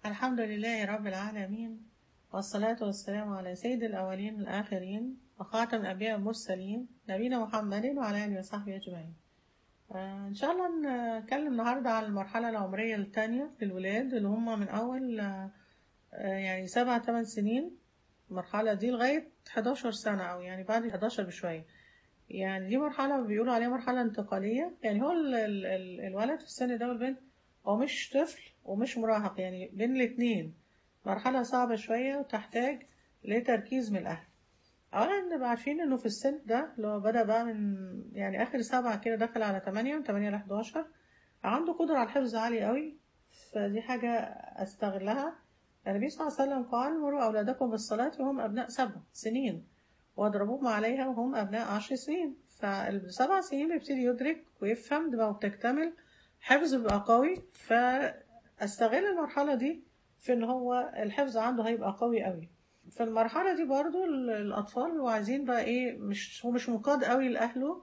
الحمد لله رب العالمين والصلاة والسلام على سيد الأولين والآخرين وخاتم الأنبياء والمرسلين نبينا محمد وعلى آله وصحبه أجمعين آه، إن شاء الله نتكلم النهاردة عن المرحلة العمرية الثانية للولاد اللي هم من أول آه، آه، يعني سبع ثمان سنين المرحلة دي لغاية 11 سنة أو يعني بعد 11 بشوية يعني دي مرحلة بيقولوا عليها مرحلة انتقالية يعني هو ال ال ال الولد في السن ده والبنت هو مش طفل ومش مراهق يعني بين الاتنين مرحلة صعبة شوية وتحتاج لتركيز من الأهل أولا نبقى عارفين إنه في السن ده اللي هو بدأ بقى من يعني آخر سبعة كده دخل على تمانية من تمانية لحداشر عنده قدرة على الحفظ عالية قوي فدي حاجة أستغلها النبي صلى الله عليه وسلم قال مروا أولادكم بالصلاة وهم أبناء سبع سنين واضربوهم عليها وهم أبناء عشر سنين فالسبع سنين بيبتدي يدرك ويفهم دماغه بتكتمل حفظه بيبقى قوي فاستغل المرحلة دي في ان هو الحفظ عنده هيبقى قوي قوي في المرحلة دي برضو ال- الأطفال بيبقوا عايزين بقى إيه مش هو مش منقاد قوي لأهله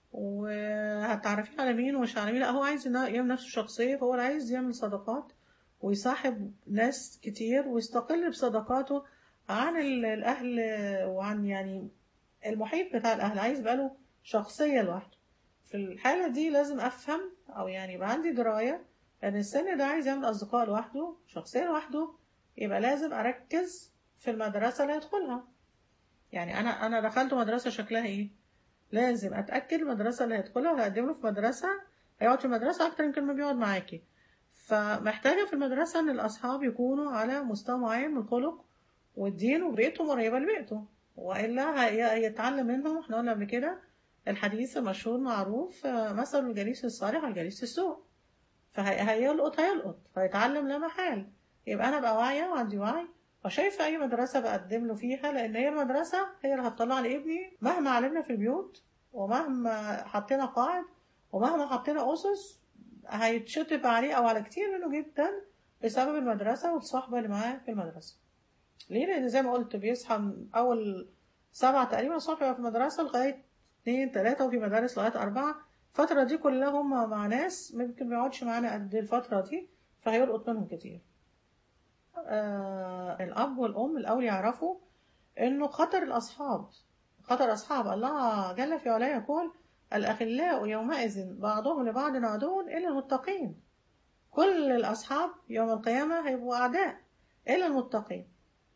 وهتعرفيه على مين ومش على مين لا هو عايز إنه يعمل نفسه شخصية فهو عايز يعمل صداقات ويصاحب ناس كتير ويستقل بصداقاته عن ال- الأهل وعن يعني المحيط بتاع الأهل عايز يبقى له شخصية لوحده في الحالة دي لازم أفهم أو يعني يبقى عندي دراية ان السن ده عايز يعمل اصدقاء لوحده شخصيه لوحده يبقى لازم اركز في المدرسه اللي هيدخلها يعني انا انا دخلت مدرسه شكلها ايه لازم اتاكد المدرسه اللي هيدخلها وهقدم له في مدرسه هيقعد في المدرسه اكتر يمكن ما بيقعد معاكي فمحتاجه في المدرسه ان الاصحاب يكونوا على مستوى معين من الخلق والدين وبيئتهم قريبه لبيئته والا هي- هيتعلم منهم احنا قلنا قبل كده الحديث المشهور معروف آه، مثل الجليس الصالح والجليس السوء فهيلقط هيلقط فيتعلم لا محال يبقى انا بقى واعيه وعندي وعي وشايفه اي مدرسه بقدم له فيها لان هي المدرسه هي اللي هتطلع لي ابني مهما علمنا في البيوت ومهما حطينا قواعد ومهما حطينا اسس هيتشطب عليه او على كتير منه جدا بسبب المدرسه والصحبه اللي معاه في المدرسه ليه لان زي ما قلت بيصحى من اول سبعة تقريبا الصبح يبقى في المدرسه لغايه اتنين تلاتة وفي مدارس لغايه أربعة الفترة دي كلها هم مع ناس ممكن ما يقعدش معانا قد الفترة دي فهيلقط منهم كتير آه الأب والأم الأول يعرفوا إنه خطر الأصحاب خطر أصحاب الله جل في علاه يقول الأخلاء يومئذ بعضهم لبعض عدو إلا المتقين كل الأصحاب يوم القيامة هيبقوا أعداء إلا المتقين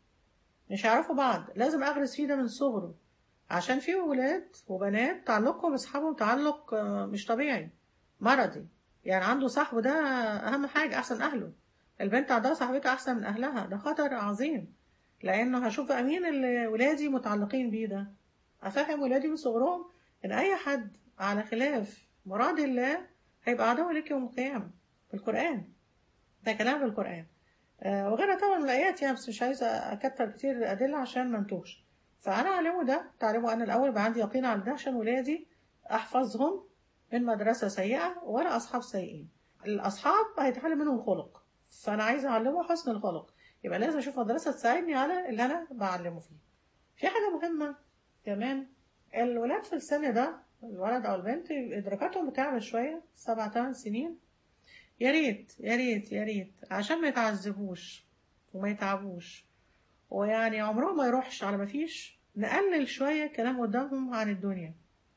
مش هيعرفوا بعض لازم أغرس فيه ده من صغره عشان في ولاد وبنات تعلقهم بأصحابهم تعلق آه، مش طبيعي مرضي يعني عنده صاحبه ده أهم حاجة أحسن أهله البنت عندها صاحبتها أحسن من أهلها ده خطر عظيم لأنه هشوف بقى مين اللي ولادي متعلقين بيه ده أفهم ولادي من صغرهم إن أي حد على خلاف مراد الله هيبقى عدو لك يوم القيامة في القرآن ده كلام في القرآن آه، وغيرها طبعا من الآيات يعني بس مش عايزة أكتر كتير أدلة عشان ما نتوهش فأنا أعلمه ده تعلمه أنا الأول يبقى عندي يقين على ده عشان ولادي أحفظهم من مدرسة سيئة ولا أصحاب سيئين الأصحاب هيتعلم منهم الخلق فأنا عايزة أعلمه حسن الخلق يبقى لازم أشوف مدرسة تساعدني على اللي أنا بعلمه فيه في حاجة مهمة كمان الولاد في السن ده الولد أو البنت إدراكاتهم بتعمل شوية سبع تمن سنين يا ريت يا ريت يا ريت عشان ما يتعذبوش وما يتعبوش ويعني عمرهم ما يروحش على ما فيش نقلل شوية كلام قدامهم عن الدنيا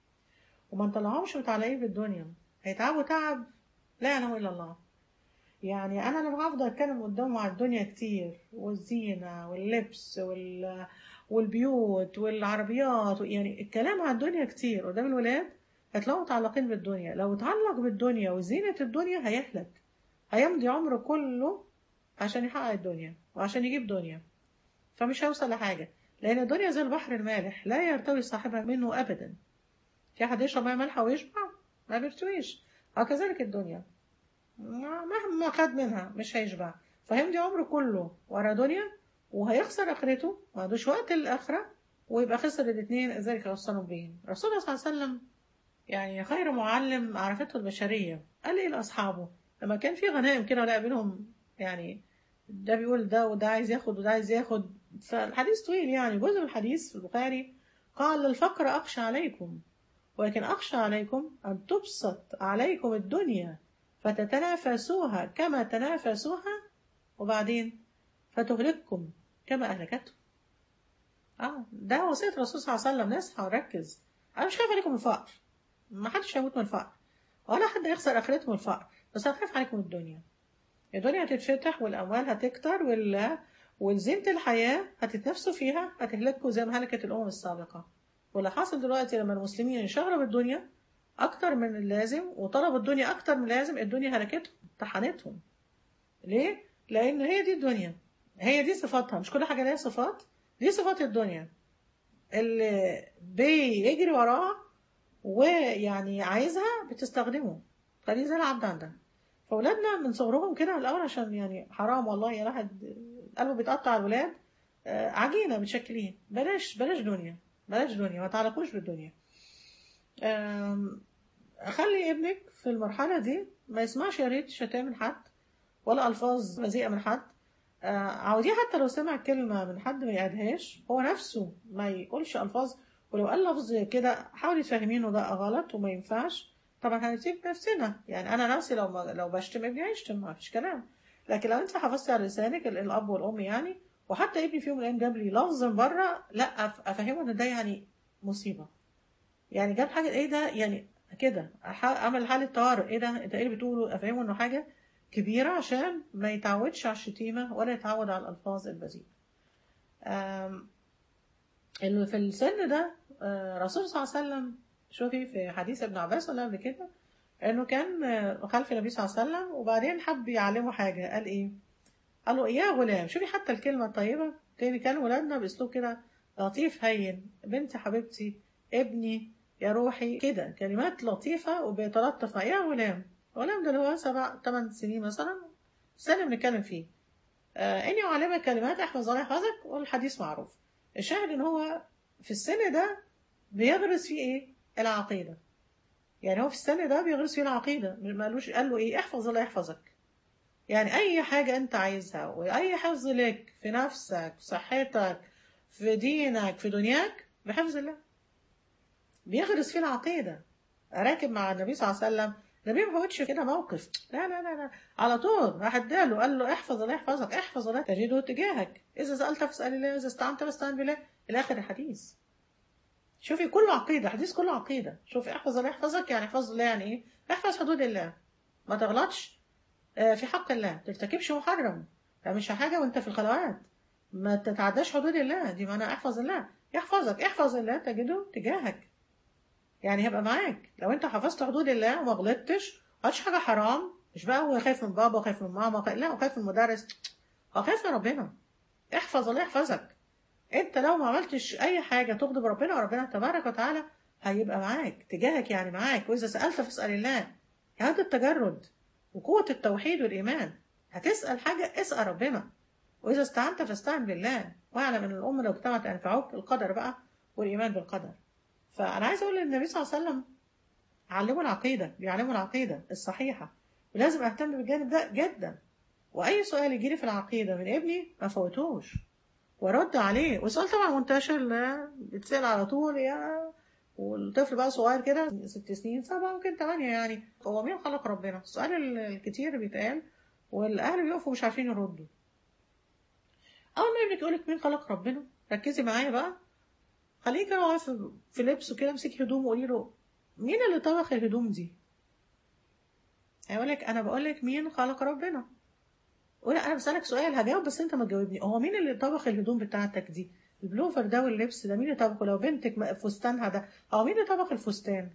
وما نطلعهمش متعلقين بالدنيا هيتعبوا تعب لا يعلم إلا الله يعني أنا لما هفضل أتكلم قدامهم عن الدنيا كتير والزينة واللبس وال... والبيوت والعربيات يعني الكلام عن الدنيا كتير قدام الولاد هتلاقوا متعلقين بالدنيا لو اتعلق بالدنيا وزينة الدنيا هيهلك هيمضي عمره كله عشان يحقق الدنيا وعشان يجيب دنيا فمش هيوصل لحاجة لأن الدنيا زي البحر المالح لا يرتوي صاحبها منه أبدا في حد يشرب مية مالحة ويشبع ما بيرتويش وكذلك الدنيا مهما خد منها مش هيشبع فهيمضي عمره كله ورا دنيا وهيخسر آخرته ما عندوش وقت للآخرة ويبقى خسر الاتنين ذلك يوصلوا بين رسول الله صلى الله عليه وسلم يعني خير معلم عرفته البشرية قال ايه لأصحابه لما كان في غنائم كده ولا بينهم يعني ده بيقول ده وده عايز ياخد وده عايز ياخد فالحديث طويل يعني جزء من الحديث في البخاري قال الفقر أخشى عليكم ولكن أخشى عليكم أن تبسط عليكم الدنيا فتتنافسوها كما تنافسوها وبعدين فتهلككم كما أهلكتهم اه ده وصية الرسول صلى الله عليه وسلم نصحى ونركز أنا مش خايف عليكم من الفقر ما حدش هيموت من الفقر ولا حد يخسر آخرته من الفقر بس أنا خايف عليكم من الدنيا الدنيا هتتفتح والأموال هتكتر وال وزينة الحياة هتتنافسوا فيها هتهلكوا زي ما هلكت الأمم السابقة واللي حاصل دلوقتي لما المسلمين انشغلوا بالدنيا أكتر من اللازم وطلبوا الدنيا أكتر من اللازم الدنيا هلكتهم طحنتهم ليه؟ لأن هي دي الدنيا هي دي صفاتها مش كل حاجة ليها صفات دي صفات الدنيا اللي بيجري وراها ويعني عايزها بتستخدمه خليه زي العبد عندها فأولادنا من صغرهم كده من الأول عشان يعني حرام والله يا واحد قلبه بيتقطع على الولاد آه، عجينة متشكلين بلاش بلاش دنيا بلاش دنيا ما تعلقوش بالدنيا آم، خلي ابنك في المرحلة دي ما يسمعش يا ريت شتائم من حد ولا ألفاظ بذيئة من حد آه، عوديه حتى لو سمع كلمة من حد ما يقعدهاش هو نفسه ما يقولش ألفاظ ولو قال لفظ كده حاولي تفهمينه ده غلط وما ينفعش طبعا هنسيب نفسنا يعني أنا نفسي لو ما لو بشتم ابني هيشتم ما فيش كلام لكن لو أنت حفظتي على لسانك ال- الأب والأم يعني وحتى ابني في يوم من الأيام جاب لي لفظ من بره لا أف- أفهمه إن ده يعني مصيبة يعني جاب حاجة إيه ده يعني كده ح- عمل حالة طوارئ إيه ده أنت إيه اللي بتقوله أفهمه إنه حاجة كبيرة عشان ما يتعودش على الشتيمة ولا يتعود على الألفاظ البذيئة. آم، اللي في السن ده آه، الرسول صلى الله عليه وسلم شوفي في حديث ابن عباس ولا قبل كده انه كان آه، خلف النبي صلى الله عليه وسلم وبعدين حب يعلمه حاجة قال ايه؟ قال له يا غلام شوفي حتى الكلمة الطيبة تاني كان ولادنا باسلوب كده لطيف هين بنتي حبيبتي ابني يا روحي كده كلمات لطيفة وبيتلطف معاها. يا غلام غلام ده اللي هو سبع ثمان سنين مثلا سنة بنتكلم فيه آه إني أعلمك كلمات احفظ الله يحفظك والحديث معروف الشاهد إن هو في السن ده بيغرس فيه إيه؟ العقيدة يعني هو في السن ده بيغرس فيه العقيدة ما قالوش قال له إيه احفظ الله يحفظك يعني أي حاجة أنت عايزها وأي حفظ لك في نفسك في صحتك في دينك في دنياك بحفظ الله بيغرس فيه العقيدة راكب مع النبي صلى الله عليه وسلم النبي ما فوتش كده موقف لا لا لا لا على طول راح اداله قال له احفظ الله يحفظك احفظ الله تجده تجاهك اذا سالت فاسال الله اذا استعنت فاستعن بالله الى اخر الحديث شوفي كله عقيده حديث كله عقيده شوفي احفظ الله يحفظك يعني احفظ الله يعني ايه احفظ حدود الله ما تغلطش آه، في حق الله ترتكبش محرم ما تعملش حاجه وانت في الخلوات ما تتعداش حدود الله دي معناها احفظ الله يحفظك احفظ الله تجده تجاهك يعني هيبقى معاك لو انت حفظت حدود الله وما غلطتش ما عملتش حاجه حرام مش بقى هو خايف من بابا خايف من ماما خايف لا هو خايف من المدرس هو خايف من ربنا احفظ الله يحفظك انت لو ما عملتش اي حاجه تغضب ربنا وربنا تبارك وتعالى هيبقى معاك تجاهك يعني معاك واذا سالت فاسال الله هذا التجرد وقوه التوحيد والايمان هتسال حاجه اسال ربنا واذا استعنت فاستعن بالله واعلم ان الامه لو اجتمعت ينفعوك القدر بقى والايمان بالقدر فانا عايز اقول للنبي صلى الله عليه وسلم علموا العقيده بيعلموا العقيده الصحيحه ولازم اهتم بالجانب ده جدا واي سؤال يجيلي في العقيده من ابني ما فوتوش وارد عليه والسؤال طبعا منتشر لا بيتسال على طول يا والطفل بقى صغير كده ست سنين سبعة ممكن تمانية يعني هو مين خلق ربنا السؤال ال- الكتير بيتقال والأهل بيقفوا مش عارفين يردوا أول ما ابنك يقولك مين خلق ربنا ركزي معايا بقى خليه كده واقف في لبسه كده امسكي هدومه وقولي له مين اللي طبخ الهدوم دي؟ هيقول لك انا بقول لك مين خلق ربنا قول انا بسالك سؤال هجاوب بس انت ما تجاوبني هو مين اللي طبخ الهدوم بتاعتك دي البلوفر ده واللبس ده مين اللي طبخه لو بنتك م- فستانها ده هو مين اللي طبخ الفستان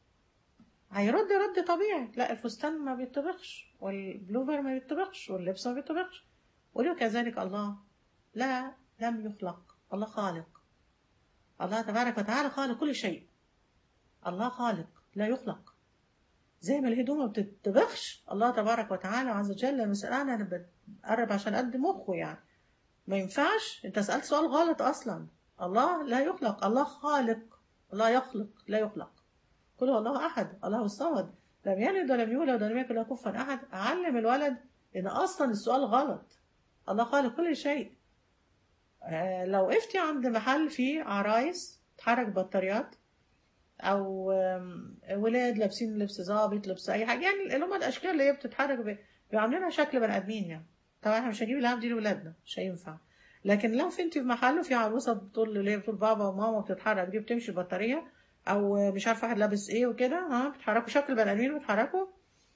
هيرد رد طبيعي لا الفستان ما بيطبخش والبلوفر ما بيطبخش واللبس ما بيطبخش قولي كذلك الله لا لم يخلق الله خالق الله تبارك وتعالى خالق كل شيء الله خالق لا يخلق زي ما الهدوم ما بتطبخش الله تبارك وتعالى عز وجل لما سألنا انا بقرب عشان قد مخه يعني ما ينفعش انت سألت سؤال غلط اصلا الله لا يخلق الله خالق الله يخلق لا يخلق قل هو الله احد الله الصمد لم يلد ولم يولد ولم يكن له كفوا احد علم الولد ان اصلا السؤال غلط الله خالق كل شيء آه، لو وقفتي عند محل فيه عرايس تحرك بطاريات او آم، ولاد لابسين لبس ظابط لبس اي حاجه يعني اللي هم الاشكال اللي هي بتتحرك ب- بيعملوا لها شكل بني ادمين يعني طبعا احنا مش هنجيب الهم دي لاولادنا مش هينفع لكن لو في انت في محل وفي عروسه بتقول اللي هي بتقول بابا وماما بتتحرك دي بتمشي بطاريه او مش عارفه واحد لابس ايه وكده ها بيتحركوا شكل بني ادمين بيتحركوا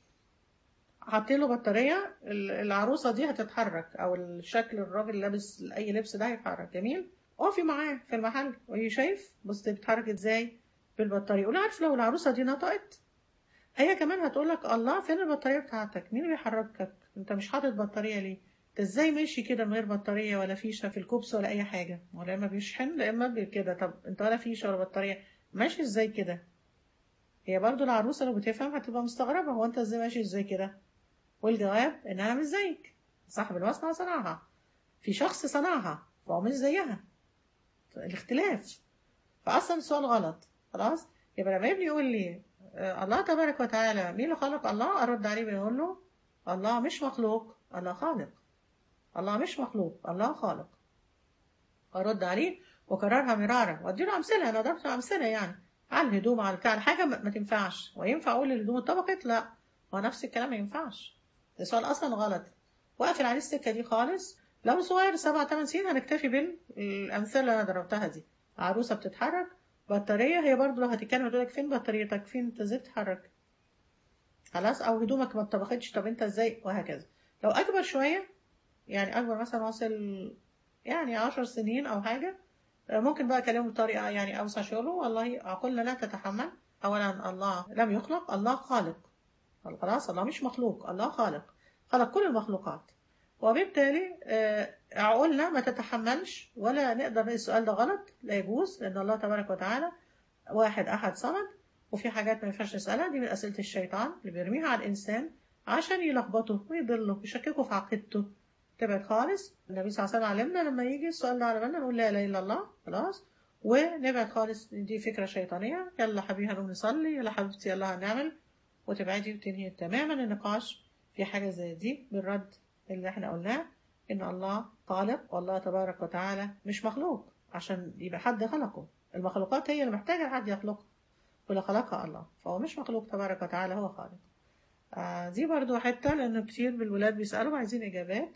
حاطين له بطاريه ال- العروسه دي هتتحرك او الشكل الراجل اللي لابس اي لبس ده هيتحرك جميل اقفي معاه في المحل وهي شايف بص دي بتتحرك ازاي بالبطاريه قولي عارف لو العروسه دي نطقت هي كمان هتقول لك الله فين البطاريه بتاعتك مين اللي بيحركك انت مش حاطط بطاريه ليه انت ازاي ماشي كده من غير بطاريه ولا فيشه في الكوبس ولا اي حاجه ولا اما بيشحن لا اما بي- كده طب انت ولا فيشه ولا بطاريه ماشي ازاي كده هي برضو العروسه لو بتفهم هتبقى مستغربه هو انت ازاي ماشي ازاي كده والجواب ان انا مش زيك صاحب المصنع صنعها في شخص صنعها فهو مش زيها الاختلاف فاصلا السؤال غلط خلاص يبقى لما ابني يقول لي آه، الله تبارك وتعالى مين اللي خلق الله ارد عليه بيقول له الله مش مخلوق الله خالق الله مش مخلوق الله خالق ارد عليه واكررها مرارا واديله امثله انا ضربت امثله يعني على الهدوم على بتاع الحاجه ما ما تنفعش وينفع اقول الهدوم اتطبقت لا هو نفس الكلام ما ينفعش ده سؤال اصلا غلط واقفل عليه السكه دي خالص لو صغير سبع ثمان سنين هنكتفي بالامثله اللي انا ضربتها دي عروسه بتتحرك بطاريه هي برضو لو هتتكلم تقول لك فين بطاريتك فين انت ازاي بتتحرك خلاص او هدومك ما اتطبختش طب انت ازاي وهكذا لو اكبر شويه يعني اكبر مثلا واصل يعني عشر سنين او حاجه ممكن بقى اكلمه بطريقه يعني اوسع شويه له والله عقولنا لا تتحمل اولا الله لم يخلق الله خالق خلاص الله مش مخلوق الله خالق خلق كل المخلوقات وبالتالي آه، عقولنا ما تتحملش ولا نقدر نقول السؤال ده غلط لا يجوز لان الله تبارك وتعالى واحد احد صمد وفي حاجات ما ينفعش نسالها دي من اسئله الشيطان اللي بيرميها على الانسان عشان يلخبطه ويضله ويشككه في عقيدته تبعد خالص النبي صلى الله عليه وسلم علمنا لما يجي السؤال ده على بالنا نقول لا اله الا الله خلاص ونبعد خالص دي فكره شيطانيه يلا حبيبي هنقوم نصلي يلا حبيبتي يلا هنعمل وتبعدي وتنهي تماما النقاش في حاجه زي دي بالرد اللي احنا قلناه ان الله خالق والله تبارك وتعالى مش مخلوق عشان يبقى حد خلقه المخلوقات هي اللي محتاجه حد يخلقها واللي خلقها الله فهو مش مخلوق تبارك وتعالى هو خالق آه دي برضو حتة لأنه كتير بالولاد بيسألوا عايزين إجابات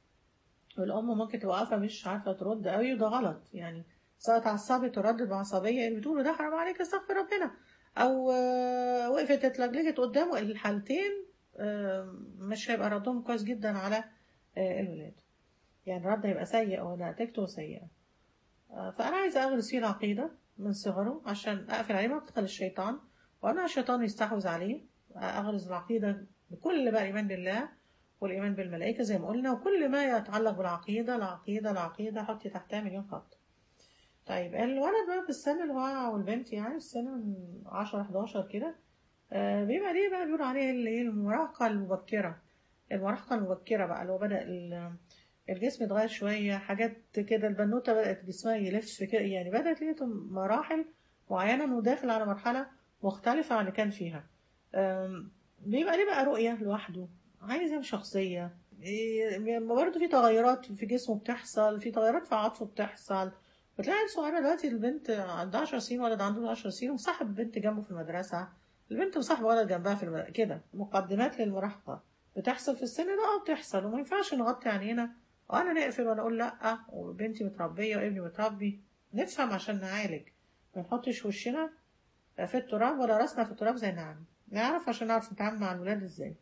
والأم ممكن تبقى واقفة مش عارفة ترد قوي وده غلط يعني سواء اتعصبت وردت بعصبية اللي بتقوله ده حرام عليك استغفر ربنا أو آه، وقفت اتلجلجت قدامه الحالتين آه، مش هيبقى ردهم كويس جدا على آه، الولاد يعني الرد هيبقى سيء ونتيجته سيئة آه، فأنا عايزة أغرس فيه العقيدة من صغره عشان أقفل عليه مدخل الشيطان وأنا الشيطان يستحوذ عليه أغرز العقيدة بكل بقى الإيمان بالله والإيمان بالملائكة زي ما قلنا وكل ما يتعلق بالعقيدة العقيدة العقيدة حطي تحتها مليون خط طيب الولد بقى في السن اللي هو والبنت يعني في السن من 10 11 كده آه، بيبقى ليه بقى بيقولوا عليه اللي هي المراهقة المبكرة المراهقة المبكرة بقى اللي هو بدأ ال- الجسم يتغير شوية حاجات كده البنوتة بدأت جسمها يلف كده يعني بدأت ليه مراحل معينة وداخل على مرحلة مختلفة عن اللي كان فيها أم، بيبقى ليه بقى رؤية لوحده عايز يعمل شخصية إيه، برضه في تغيرات في جسمه بتحصل في تغيرات في عاطفه بتحصل بتلاقي عيل صغيرة دلوقتي البنت عندها 10 سنين ولد عنده 10 سنين ومصاحب بنت جنبه في المدرسة البنت مصاحبة ولد جنبها في المدرسة كده مقدمات للمراهقة بتحصل في السن ده اه بتحصل وما ينفعش نغطي عينينا وانا نقفل وانا اقول لا وبنتي متربية وابني متربي نفهم عشان نعالج ما نحطش وشنا في التراب ولا راسنا في التراب زي النعم نعرف عشان نعرف نتعامل مع الولاد ازاي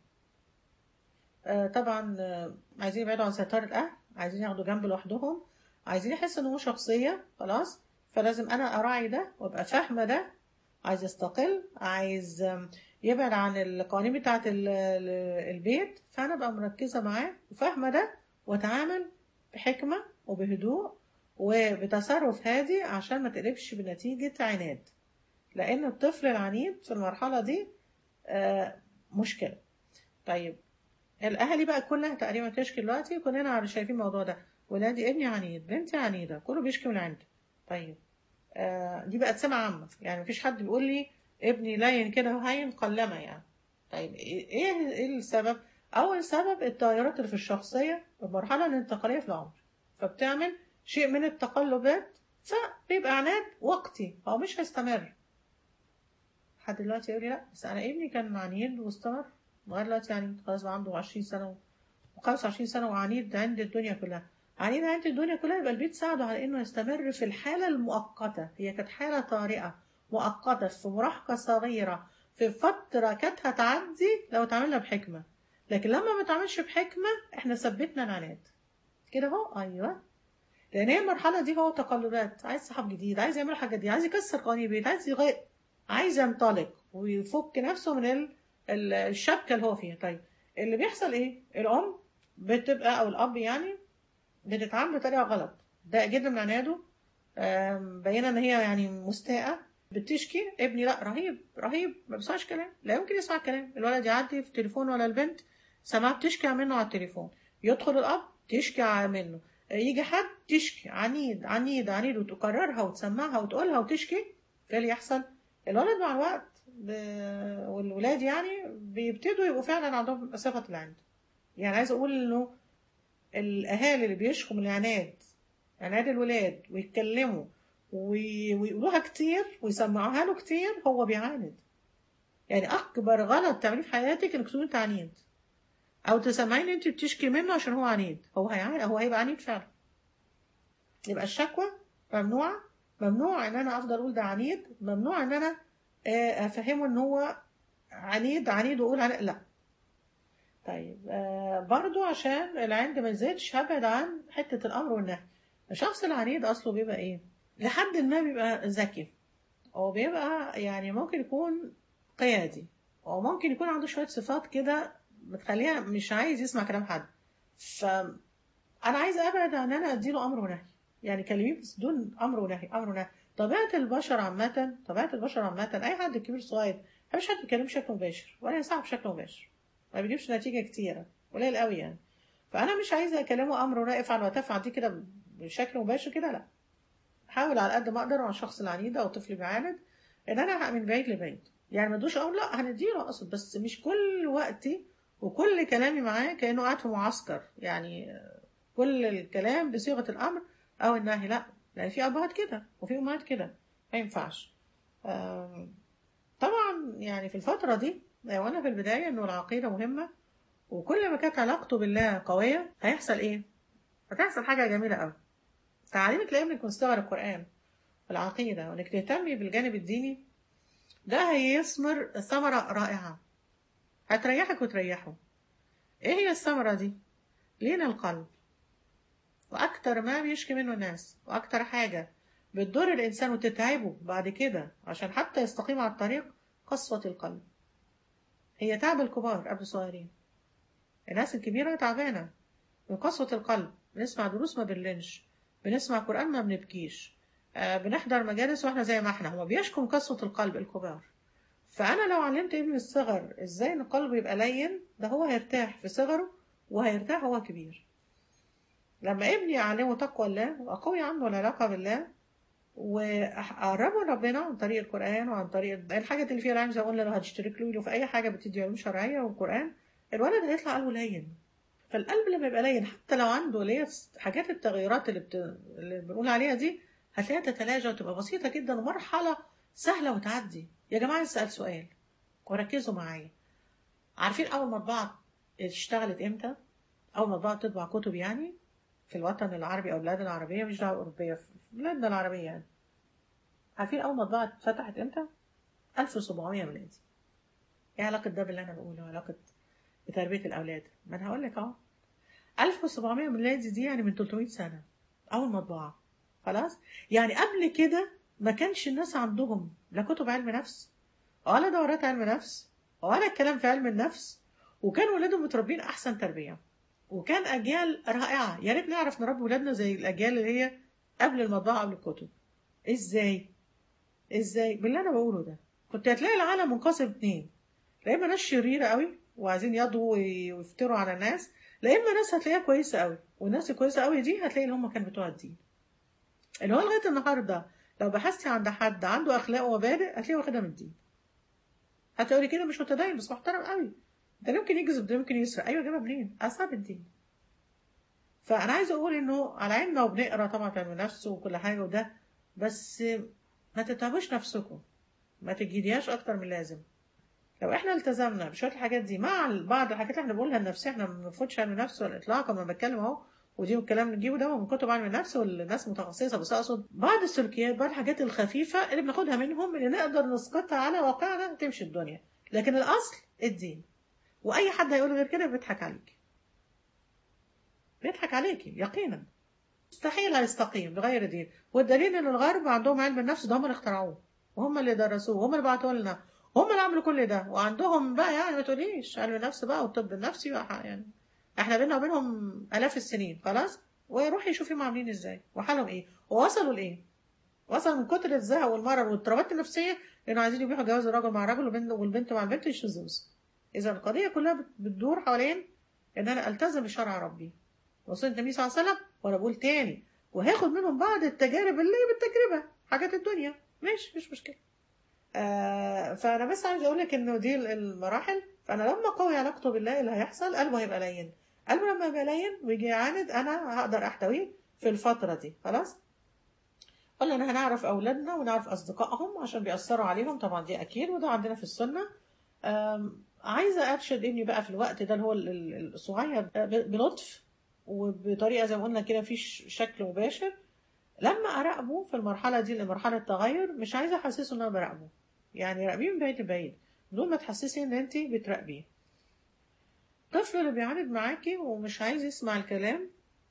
آه، طبعا آه، عايزين يبعدوا عن سيطرة الأهل عايزين ياخدوا جنب لوحدهم عايزين يحسوا إن هو شخصية خلاص فلازم أنا أراعي ده وأبقى فاهمة ده عايز يستقل عايز آم، يبعد عن القوانين بتاعة ال- ال- البيت فأنا أبقى مركزة معاه وفاهمة ده وأتعامل بحكمة وبهدوء وبتصرف هادي عشان ما تقلبش بنتيجة عناد لأن الطفل العنيد في المرحلة دي آه، مشكلة طيب الاهالي بقى كلها تقريبا تشكي دلوقتي كلنا عارف- شايفين الموضوع ده ولادي ابني عنيد بنتي عنيده كله بيشكي من عندي طيب آه دي بقت سمعة عامة يعني مفيش حد بيقول لي ابني لين كده وهين قلمة يعني طيب ايه ايه السبب اول سبب التغيرات اللي في الشخصية المرحلة الانتقالية في العمر فبتعمل شيء من التقلبات فبيبقى عناد وقتي هو مش هيستمر حد دلوقتي يقول لي لا بس انا ابني كان عنيد واستمر لغايه دلوقتي يعني خلاص بقى عنده 20 سنه و25 سنه وعنيد عند الدنيا كلها عنيد عند الدنيا كلها يبقى البيت ساعده على انه يستمر في الحاله المؤقته هي كانت حاله طارئه مؤقته في مراهقه صغيره في فتره كانت هتعدي لو اتعاملنا بحكمه لكن لما ما اتعاملش بحكمه احنا ثبتنا العناد كده اهو ايوه لان هي المرحله دي هو تقلبات عايز صحاب جديد عايز يعمل حاجه دي عايز يكسر قوانين البيت عايز يغير عايز ينطلق ويفك نفسه من ال... ال- الشبكه اللي هو فيها طيب اللي بيحصل ايه الام بتبقى او الاب يعني بتتعامل بطريقه غلط ده جدا من عناده آم، باينه ان هي يعني مستاءه بتشكي ابني لا رهيب رهيب ما بيسمعش كلام لا يمكن يسمع كلام الولد يعدي في التليفون ولا البنت سماع بتشكي منه على التليفون يدخل الاب تشكي منه يجي حد تشكي عنيد عنيد عنيد وتكررها وتسمعها وتقولها وتشكي ايه اللي يحصل الولد مع الوقت ب... والولاد يعني بيبتدوا يبقوا فعلا عندهم صفة العند يعني عايز اقول انه الاهالي اللي بيشكوا من العناد عناد الولاد ويتكلموا وي- ويقولوها كتير ويسمعوها له كتير هو بيعاند يعني اكبر غلط تعمليه في حياتك انك تكون انت عنيد او تسمعين انت بتشكي منه عشان هو عنيد هو هيعاند هو هيبقى عنيد فعلا يبقى الشكوى ممنوعه ممنوع ان انا افضل اقول ده عنيد ممنوع ان انا آه، افهمه ان هو عنيد عنيد واقول عنيد لا طيب آه برضو عشان العند ما يزيدش هبعد عن حتة الأمر والنهي الشخص العنيد أصله بيبقى إيه لحد ما بيبقى ذكي هو بيبقى يعني ممكن يكون قيادي أو ممكن يكون عنده شوية صفات كده بتخليها مش عايز يسمع كلام حد فأنا عايزة أبعد عن أنا أديله أمر ونهي يعني كلميه بس دون أمر ونهي أمر ونهي طبيعة البشر عامة طبيعة البشر عامة أي حد كبير صغير مفيش حد بيتكلم بشكل مباشر ولا يسمع بشكل مباشر ما بيجيبش نتيجة كتيرة قليل قوي يعني فأنا مش عايزة أكلمه أمر ولا افعل وتفعل دي كده بشكل مباشر كده لا حاول على قد ما أقدر مع الشخص العنيد أو الطفل بيعاند إن أنا من بعيد لبعيد يعني ما ادوش أقول لا هنديله أقصد بس مش كل وقتي وكل كلامي معاه كأنه قاعد في معسكر يعني كل الكلام بصيغة الأمر أو النهي لا لأن في أبهات كده وفي أمهات كده ما ينفعش آم، طبعا يعني في الفترة دي وأنا في البداية إنه العقيدة مهمة وكل ما كانت علاقته بالله قوية هيحصل إيه؟ هتحصل حاجة جميلة أوي تعليمك لابنك مستوى القرآن والعقيدة وإنك تهتمي بالجانب الديني ده هيثمر ثمرة رائعة هتريحك وتريحه إيه هي الثمرة دي؟ لين القلب وأكتر ما بيشكي منه الناس وأكتر حاجة بتضر الإنسان وتتعبه بعد كده عشان حتى يستقيم على الطريق قسوة القلب هي تعب الكبار قبل الصغيرين الناس الكبيرة تعبانة من قسوة القلب بنسمع دروس ما بنلنش بنسمع قرآن ما بنبكيش آه بنحضر مجالس واحنا زي ما احنا هما بيشكوا من قسوة القلب الكبار فأنا لو علمت ابني الصغر ازاي ان قلبه يبقى لين ده هو هيرتاح في صغره وهيرتاح وهو كبير لما ابني أعلمه تقوى الله وأقوي عنه العلاقة بالله وأقربه ربنا عن طريق القرآن وعن طريق الحاجات اللي فيها العلم زي ما قلنا لو هتشترك له في أي حاجة بتدي علوم شرعية والقرآن الولد هيطلع قلبه لين فالقلب لما يبقى لين حتى لو عنده اللي هي حاجات التغيرات اللي, بت... اللي بنقول عليها دي هتلاقيها تتلاشى وتبقى بسيطة جدا ومرحلة سهلة وتعدي يا جماعة نسأل سؤال وركزوا معايا عارفين أول مطبعة اشتغلت إمتى؟ أول مطبعة تطبع كتب يعني في الوطن العربي أو البلاد العربية مش دعوة أوروبية في بلادنا العربية يعني عارفين أول مطبعة اتفتحت إمتى؟ 1700 ميلادي إيه علاقة ده باللي أنا بقوله علاقة بتربية الأولاد ما أنا هقول لك أهو 1700 ميلادي دي يعني من 300 سنة أول مطبعة خلاص يعني قبل كده ما كانش الناس عندهم لا كتب علم نفس ولا دورات علم نفس ولا الكلام في علم النفس وكان ولادهم متربين أحسن تربية وكان أجيال رائعة يا ريت نعرف نربي ولادنا زي الأجيال اللي هي قبل المطبعة قبل الكتب إزاي؟ إزاي؟ باللي أنا بقوله ده كنت هتلاقي العالم منقسم اتنين لا إما ناس شريرة قوي وعايزين يضوا ويفتروا على الناس لا إما ناس هتلاقيها كويسة قوي والناس الكويسة قوي دي هتلاقي اللي هم كانوا بتوع الدين اللي هو لغاية النهاردة لو بحثتي عند حد عنده أخلاق ومبادئ هتلاقيه واخدها من الدين هتقولي كده مش متدين بس محترم قوي ده ممكن يكذب ده ممكن يسرق ايوه جابها منين؟ اصحاب الدين فانا عايزه اقول انه على عيننا وبنقرا طبعا في نفسه وكل حاجه وده بس ما تتعبوش نفسكم ما تجهديهاش اكتر من اللازم لو احنا التزمنا بشويه الحاجات دي مع ال- بعض الحاجات اللي احنا بنقولها لنفسنا احنا ما بنفوتش علم النفس ولا الاطلاق اما بتكلم اهو ودي الكلام اللي نجيبه ده من كتب علم النفس والناس متخصصه بس اقصد بعض السلوكيات بعض الحاجات الخفيفه اللي بناخدها منهم اللي نقدر نسقطها على واقعنا تمشي الدنيا لكن الاصل الدين واي حد هيقول غير كده بيضحك عليك بيضحك عليكي يقينا مستحيل هيستقيم بغير دين والدليل ان الغرب عندهم علم النفس ده هم اللي اخترعوه وهم اللي درسوه وهم اللي بعتوه لنا هم اللي عملوا كل ده وعندهم بقى يعني ما تقوليش علم النفس بقى والطب النفسي بقى يعني احنا بينا وبينهم الاف السنين خلاص ويروح يشوف هم عاملين ازاي وحالهم ايه ووصلوا لايه وصلوا من كتر الزهق والمرض والاضطرابات النفسيه انه عايزين يبيحوا جواز الراجل مع الراجل والبنت والبنت مع البنت يشذوذ اذا القضيه كلها بت- بتدور حوالين ان انا التزم بشرع ربي وصلت النبي صلى الله عليه وسلم وانا بقول تاني وهاخد منهم بعض التجارب اللي هي بالتجربه حاجات الدنيا ماشي مش مشكله آه فانا بس عايز اقول لك انه دي المراحل فانا لما قوي علاقته بالله اللي هيحصل قلبه هيبقى لين قلبه لما يبقى لين ويجي يعاند انا هقدر احتويه في الفتره دي خلاص قلنا ان هنعرف اولادنا ونعرف اصدقائهم عشان بيأثروا عليهم طبعا دي اكيد وده عندنا في السنه آم، عايزه ارشد ابني بقى في الوقت ده اللي هو ال- ال- الصغير آه، ب- بلطف وبطريقه زي ما قلنا كده مفيش شكل مباشر لما اراقبه في المرحله دي اللي مرحله تغير مش عايزه احسسه ان انا براقبه يعني راقبيه من بعيد لبعيد بدون ما تحسسي ان انت بتراقبيه الطفل اللي بيعاند معاكي ومش عايز يسمع الكلام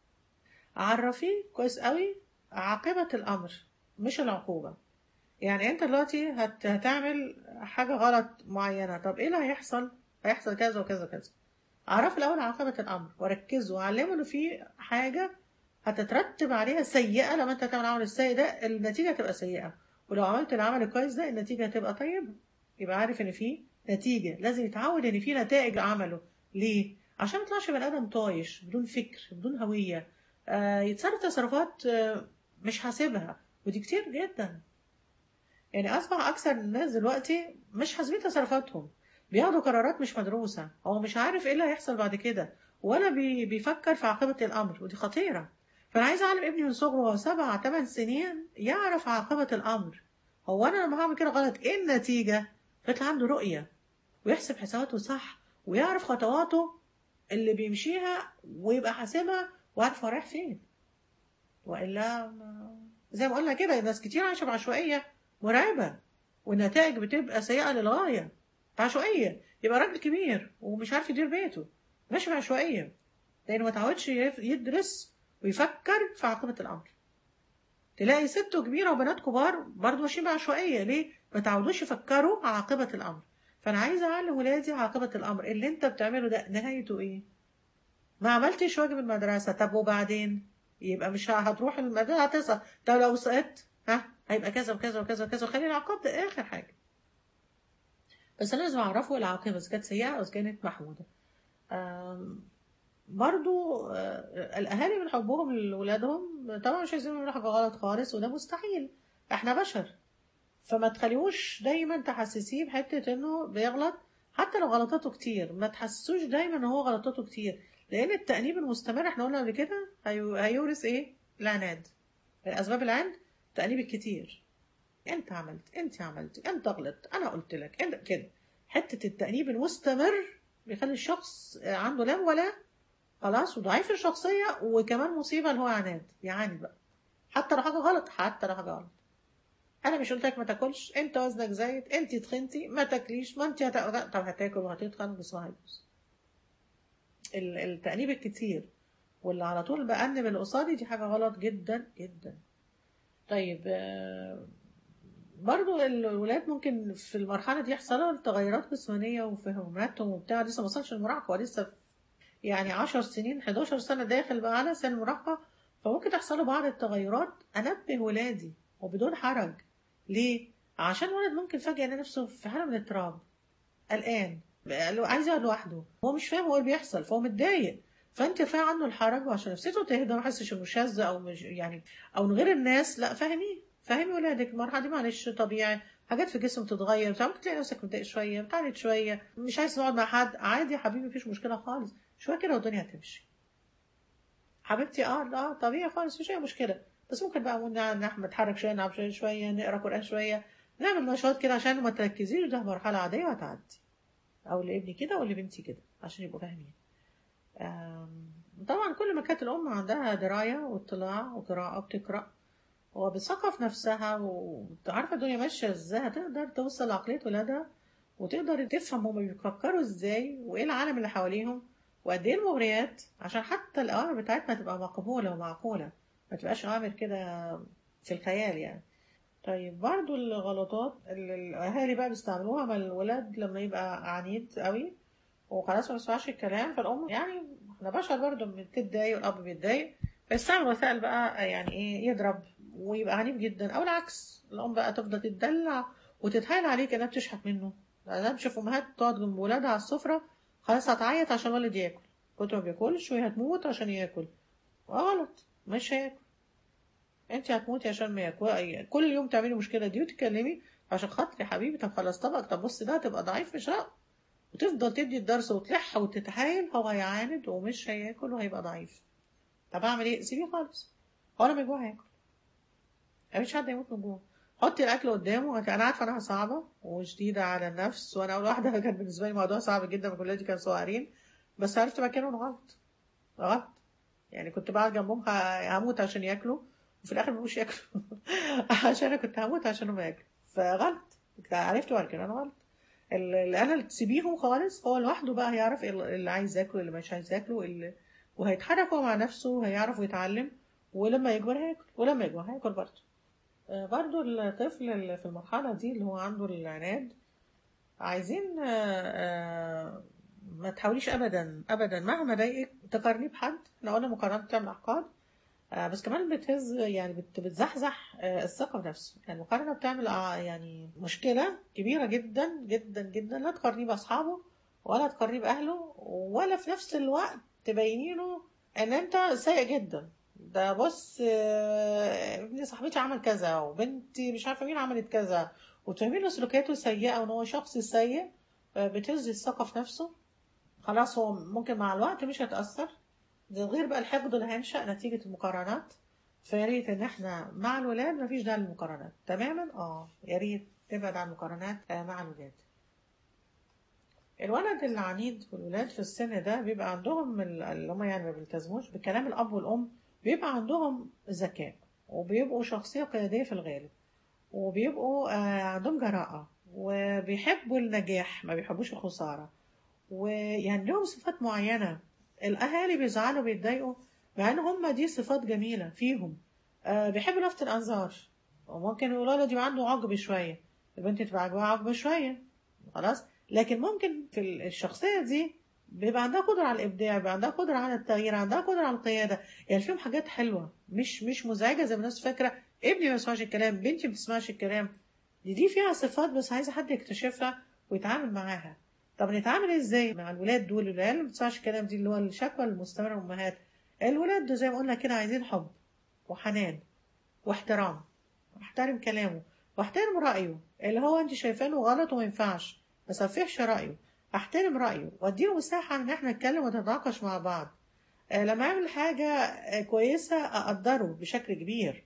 عرفيه كويس قوي عاقبة الأمر مش العقوبة يعني انت دلوقتي هت... هتعمل حاجة غلط معينة طب ايه اللي هيحصل هيحصل كذا وكذا وكذا عرف الأول عاقبة الأمر وركزه وعلمه إن في حاجة هتترتب عليها سيئة لما أنت تعمل العمل السيء ده النتيجة هتبقى سيئة ولو عملت العمل الكويس ده النتيجة هتبقى طيبة يبقى عارف إن في نتيجة لازم يتعود إن في نتائج عمله ليه؟ عشان ما يطلعش بني آدم طايش بدون فكر بدون هوية آه يتصرف تصرفات آه مش حاسبها ودي كتير جدا يعني أصبح أكثر الناس دلوقتي مش حاسبين تصرفاتهم بياخدوا قرارات مش مدروسة هو مش عارف ايه اللي هيحصل بعد كده ولا بي بيفكر في عاقبة الأمر ودي خطيرة فأنا عايزة أعلم ابني من صغره وهو سبع تمن سنين يعرف عاقبة الأمر هو أنا لما هعمل كده غلط ايه النتيجة فيطلع عنده رؤية ويحسب حساباته صح ويعرف خطواته اللي بيمشيها ويبقى حاسبها وعارف هو رايح فين وإلا ما... زي ما قلنا كده الناس كتير عايشة بعشوائية مرعبة والنتائج بتبقى سيئة للغاية عشوائية يبقى راجل كبير ومش عارف يدير بيته ماشي بعشوائية لأنه ما تعودش يدرس ويفكر في عاقبة الأمر تلاقي ست كبيرة وبنات كبار برضه ماشيين بعشوائية ليه؟ ما تعودوش يفكروا عاقبة الأمر فأنا عايزة أعلم ولادي عاقبة الأمر اللي أنت بتعمله ده نهايته إيه؟ ما عملتش واجب المدرسة طب وبعدين؟ يبقى مش هتروح المدرسة هتسقط طب لو سقطت ها هيبقى كذا وكذا وكذا وكذا وخلي العقاب ده آخر حاجة بس انا لازم اعرفه العاقبه اذا كانت سيئه او اذا كانت محموده برضو الاهالي من حبهم لاولادهم طبعا مش عايزين يعملوا حاجه غلط خالص وده مستحيل احنا بشر فما تخليهوش دايما تحسسيه بحته انه بيغلط حتى لو غلطاته كتير ما تحسسوش دايما ان هو غلطاته كتير لان التانيب المستمر احنا قلنا قبل كده هيورث ايه العناد اسباب العند التانيب الكتير انت عملت انت عملت انت غلطت انا قلت لك انت كده حته التانيب المستمر بيخلي الشخص عنده لا ولا خلاص وضعيف الشخصيه وكمان مصيبه اللي هو عناد يعاني بقى حتى لو حاجه غلط حتى لو حاجه غلط انا مش قلت لك ما تاكلش انت وزنك زايد انت تخنتي ما تاكليش ما انت هتاكل طب هتاكل وهتتخن بس ما هيبوظ التانيب الكتير واللي على طول بأنب اللي قصادي دي حاجه غلط جدا جدا طيب برضو الولاد ممكن في المرحلة دي يحصل لهم تغيرات جسمانية وفي هرموناتهم وبتاع لسه ما وصلش المراهقة ولسه يعني 10 سنين 11 سنة داخل بقى على سن المراهقة فممكن تحصل له بعض التغيرات أنبه ولادي وبدون حرج ليه؟ عشان ولد ممكن فجأة يلاقي نفسه في حالة من الاضطراب قلقان عايز يقعد لوحده هو مش فاهم هو اللي بيحصل فهو متضايق فانت ارفعي عنه الحرج وعشان نفسيته تهدى ما يحسش انه شاذ او مش يعني او من غير الناس لا فاهميه فهمي ولادك المرحله دي معلش طبيعي حاجات في الجسم بتتغير ممكن تلاقي نفسك متضايق شويه بتعرض شويه مش عايز تقعد مع حد عادي يا حبيبي مفيش مشكله خالص شويه كده والدنيا هتمشي حبيبتي اه اه طبيعي خالص مفيش اي مشكله بس ممكن بقى نحن نتحرك شويه نلعب شويه شويه نقرا قران شويه نعمل نشاط كده عشان ما تركزيش ده مرحله عاديه وهتعدي او لابني كده او لبنتي كده عشان يبقوا فاهمين آم، طبعا كل ما كانت الام عندها درايه واطلاع وقراءه وبتقرا وبتثقف نفسها وعارفه الدنيا ماشيه ازاي هتقدر توصل لعقليه ولادها وتقدر تفهم هما بيفكروا ازاي وايه العالم اللي حواليهم وقد ايه المغريات عشان حتى الاوامر بتاعتنا تبقى مقبوله ومعقوله ما تبقاش اوامر كده في الخيال يعني طيب برضو الغلطات اللي الاهالي بقى بيستعملوها مع الولاد لما يبقى عنيد قوي وخلاص ما بيسمعش الكلام فالام يعني احنا بشر برضو بتتضايق والاب بيتضايق فيستعمل وسائل بقى يعني ايه يضرب ويبقى عنيف جدا او العكس الام بقى تفضل تتدلع وتتهايل عليه كانها بتشحت منه انا بشوف امهات تقعد جنب ولادها على السفره خلاص هتعيط عشان الولد ياكل كنت ما بياكلش وهي هتموت عشان ياكل غلط مش هياكل انت هتموتي عشان ما ياكل كل يوم تعملي المشكله دي وتتكلمي عشان خاطري يا حبيبي طب خلاص طبق طب بص ده تبقى ضعيف مش لا وتفضل تدي الدرس وتلح وتتحايل هو هيعاند ومش هياكل وهيبقى ضعيف طب اعمل ايه سيبيه خالص هو لما يجوع هياكل مفيش حد يموت من جوع حطي الاكل قدامه انا عارفه انها صعبه وشديده على النفس وانا اول واحده كان بالنسبه لي الموضوع صعب جدا ما ولادي كانوا صغيرين بس عرفت مكانهم غلط غلط يعني كنت بقعد جنبهم ه- هموت عشان ياكلوا وفي الاخر مش ياكلوا عشان انا كنت هموت عشان هم ياكلوا فغلط عرفت بعد كده انا غلط ال- اللي انا تسيبيهم خالص هو لوحده بقى هيعرف إيه اللي عايز ياكله اللي مش عايز ياكله اللي وهيتحرك هو مع نفسه وهيعرف ويتعلم ولما يكبر هياكل ولما يكبر هياكل برضه آه، برضو الطفل اللي في المرحلة دي اللي هو عنده العناد عايزين آه، آه، ما تحاوليش ابدا ابدا مهما ضايقك تقارنيه بحد احنا قلنا مقارنة بتعمل احقاد آه، بس كمان بتهز يعني بت- بتزحزح آه، الثقة بنفسه يعني المقارنة بتعمل آه، يعني مشكلة كبيرة جدا جدا جدا لا تقارنيه بأصحابه ولا تقارنيه بأهله ولا في نفس الوقت تبيني له ان انت سيء جدا ده بص آه، ابن صاحبتي عمل كذا وبنتي مش عارفة مين عملت كذا وتفهمين له سلوكياته سيئة وان هو شخص سيء آه، بتهز الثقة في نفسه خلاص هو ممكن مع الوقت مش هيتأثر ده غير بقى الحقد اللي هينشأ نتيجة المقارنات فيا ريت ان احنا مع الولاد مفيش داعي للمقارنات تماما اه يا ريت تبعد عن المقارنات آه، مع الولاد الولد العنيد والولاد في السن ده بيبقى عندهم ال- اللي هم يعني ما بيلتزموش بكلام الاب والام بيبقى عندهم ذكاء وبيبقوا شخصية قيادية في الغالب وبيبقوا آه، عندهم جراءة وبيحبوا النجاح ما بيحبوش الخسارة ويعني لهم صفات معينة الأهالي بيزعلوا بيتضايقوا مع إن هم دي صفات جميلة فيهم آه بيحبوا لفت الأنظار وممكن يقولوا له دي عنده عقب شوية البنت تبقى عجبها عقب شوية خلاص لكن ممكن في ال- الشخصية دي بيبقى عندها قدرة على الإبداع بيبقى عندها قدرة على التغيير عندها قدرة على القيادة يعني فيهم حاجات حلوة مش مش مزعجة زي ما الناس فاكرة ابني ما بيسمعش الكلام بنتي ما بتسمعش الكلام دي دي فيها صفات بس عايزة حد يكتشفها ويتعامل معاها طب نتعامل ازاي مع الولاد دول العيال اللي ما بتسمعش الكلام دي اللي هو الشكوى المستمرة من الأمهات الولاد دول زي ما قلنا كده عايزين حب وحنان واحترام واحترم كلامه واحترم رأيه اللي هو انت شايفينه غلط وما ينفعش ما صفحش رأيه احترم رأيه واديله مساحة ان احنا نتكلم ونتناقش مع بعض آه، لما يعمل حاجة آه، كويسة أقدره بشكل كبير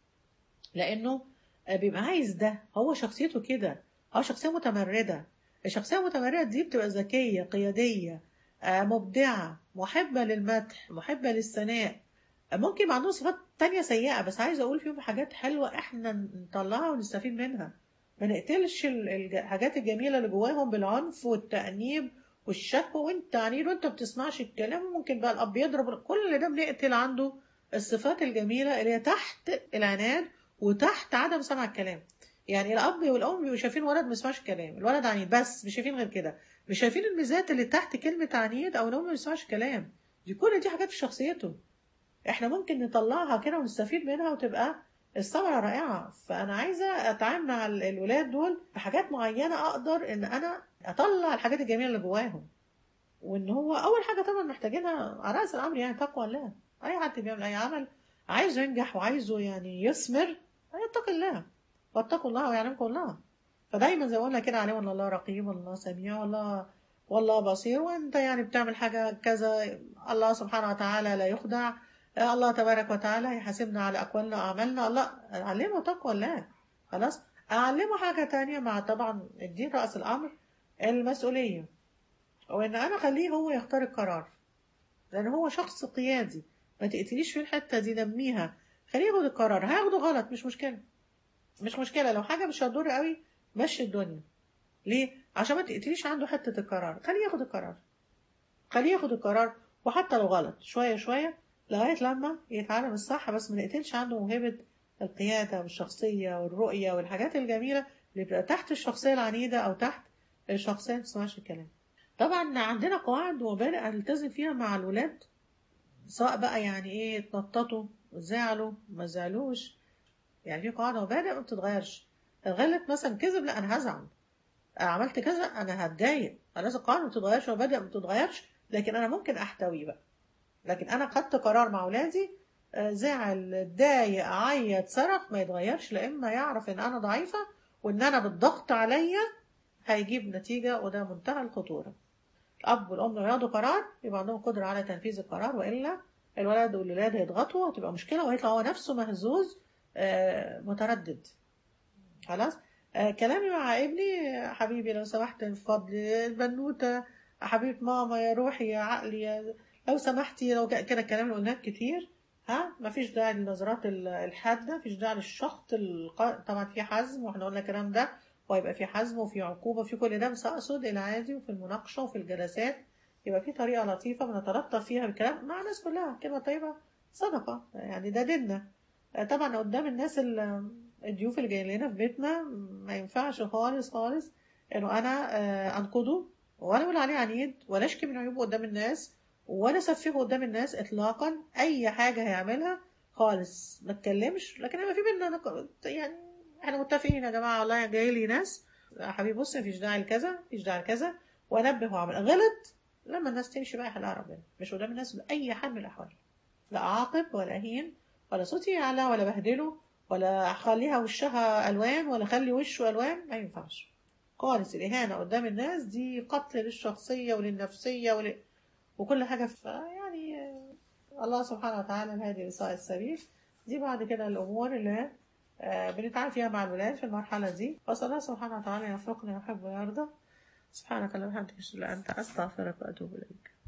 لأنه آه، بيبقى عايز ده هو شخصيته كده هو شخصية متمردة الشخصية المتمردة دي بتبقى ذكية قيادية آه، مبدعة محبة للمدح محبة للثناء آه، ممكن يبقى عندهم صفات تانية سيئة بس عايزة أقول فيهم حاجات حلوة إحنا نطلعها ونستفيد منها ما نقتلش ال- الج- الحاجات الجميلة اللي جواهم بالعنف والتأنيب والشكوى وانت عنيد وانت بتسمعش الكلام وممكن بقى الأب يضرب كل اللي ده بنقتل عنده الصفات الجميلة اللي هي تحت العناد وتحت عدم سمع الكلام يعني الأب والأم بيبقوا شايفين ولد ما بيسمعش الكلام الولد عنيد بس مش شايفين غير كده مش شايفين الميزات اللي تحت كلمة عنيد أو إن هو ما بيسمعش كلام دي كل دي حاجات في شخصيته احنا ممكن نطلعها كده ونستفيد منها وتبقى الثمرة رائعة فأنا عايزة أتعامل مع ال- الولاد دول بحاجات معينة أقدر إن أنا أطلع الحاجات الجميلة اللي جواهم وإن هو أول حاجة طبعا محتاجينها على رأس الأمر يعني تقوى الله أي حد بيعمل أي عمل عايزه ينجح وعايزه يعني يثمر يتقي الله واتقوا الله ويعلمكم الله فدايما زي ما قلنا كده عليه والله الله رقيب والله سميع والله والله بصير وانت يعني بتعمل حاجة كذا الله سبحانه وتعالى لا يخدع آه، الله تبارك وتعالى يحاسبنا على أقوالنا وأعمالنا الله علمه تقوى الله خلاص أعلمه حاجة تانية مع طبعا الدين رأس الأمر المسؤولية وان انا اخليه هو يختار القرار لان هو شخص قيادي ما تقتليش في الحته دي نميها خليه ياخد القرار هياخده غلط مش مشكله مش مشكله لو حاجه مش هتضر قوي مشي الدنيا ليه عشان ما تقتليش عنده حته القرار خليه ياخد القرار خليه ياخد القرار وحتى لو غلط شويه شويه لغايه لما يتعلم الصح بس ما نقتلش عنده موهبه القياده والشخصيه والرؤيه والحاجات الجميله اللي بتبقى تحت الشخصيه العنيده او تحت الشخصيه ما تسمعش الكلام طبعا عندنا قواعد ومبادئ هنلتزم فيها مع الولاد سواء بقى يعني ايه اتنططوا زعلوا ما زعلوش يعني في قواعد ومبادئ ما بتتغيرش غلط مثلا كذب لا انا هزعل عملت كذا انا هتضايق خلاص القواعد ما بتتغيرش والمبادئ ما بتتغيرش لكن انا ممكن احتويه بقى لكن انا خدت قرار مع اولادي آه، زعل اتضايق عيط صرخ ما يتغيرش لا اما يعرف ان انا ضعيفه وان انا بالضغط عليا هيجيب نتيجه وده منتهى الخطوره الاب والام لو ياخدوا قرار يبقى عندهم قدره على تنفيذ القرار والا الولد والولاد هيضغطوا وهتبقى مشكله وهيطلع هو نفسه مهزوز آه، متردد خلاص آه، كلامي مع ابني آه، حبيبي لو سمحت من فضل البنوته حبيبه ماما يا روحي يا عقلي يا لو سمحتي لو ك- كده الكلام اللي قلناه كتير ها مفيش داعي للنظرات ال- الحاده مفيش داعي للشخط الق... طبعا في حزم واحنا قلنا الكلام ده وهيبقى في حزم وفي عقوبه في كل ده بس اقصد العادي وفي المناقشه وفي الجلسات يبقى في طريقه لطيفه بنتلطف فيها بالكلام مع الناس كلها كلمه طيبه صدقه يعني ده ديننا آه، طبعا قدام الناس ال- الضيوف اللي جايين لنا في بيتنا ما ينفعش خالص خالص انه انا آه، انقده ولا اقول عليه عنيد ولا اشكي من عيوبه قدام الناس ولا اسفهه قدام الناس اطلاقا اي حاجه هيعملها خالص ما اتكلمش لكن هيبقى في بينا نق- يعني احنا متفقين يا جماعه والله جاي لي ناس يا حبيبي بص مفيش داعي لكذا مفيش داعي لكذا وانبه واعمل غلط لما الناس تمشي بقى يحلها ربنا مش قدام الناس باي حال من الاحوال لا اعاقب ولا اهين ولا صوتي يعلى ولا بهدله ولا اخليها وشها الوان ولا اخلي وشه الوان ما ينفعش خالص الاهانه قدام الناس دي قتل للشخصيه وللنفسيه ول... وكل حاجه ف يعني آه، الله سبحانه وتعالى الهادي لصائر السبيل دي بعد كده الامور اللي آه، بنتعامل فيها مع الولاد في المرحله دي فاسال الله سبحانه وتعالى يوفقنا ويحب ويرضى سبحانك اللهم وبحمدك اشهد ان لا اله الا انت استغفرك واتوب اليك